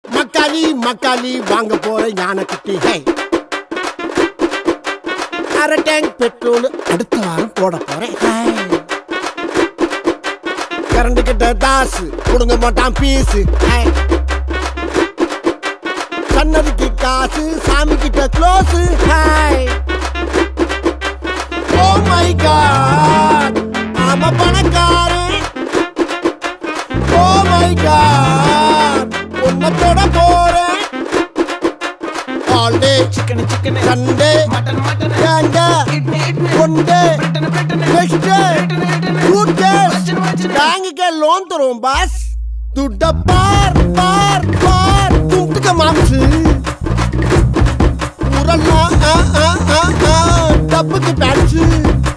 மக்காளி மக்காளி வாங்க போற யானைக்குட்டி ஹே அரை டேங்க் பெட்ரோல் அடுத்த வாரம் போட போறேன் ஹாய். கரண்ட் கிட்ட தாசு கொடுங்க மாட்டான் பீஸு ஹாய். சன்னதிக்கு காசு சாமி கிட்ட close hi oh my god ஆமா பணக்காரன் ஓ மை காட் உன்னை தொட போறேன் all day chicken chicken Sunday mutton mutton ஏண்டா இட்லி இட்லி ஒன் டே பிரிட்டன் பிரிட்டன் நெக்ஸ்ட் டே பிரிட்டன் பிரிட்டன் குட் டே வச்சிரு, வச்சிரு. பேங்குக்கு லோன் தருவோம் பாஸ் துட்ட பார் பார் பார் துட்டுக்க மாம்சு உரல்லா ஆ ஆ ஆ ஆ டப்புக்கு பேட்சு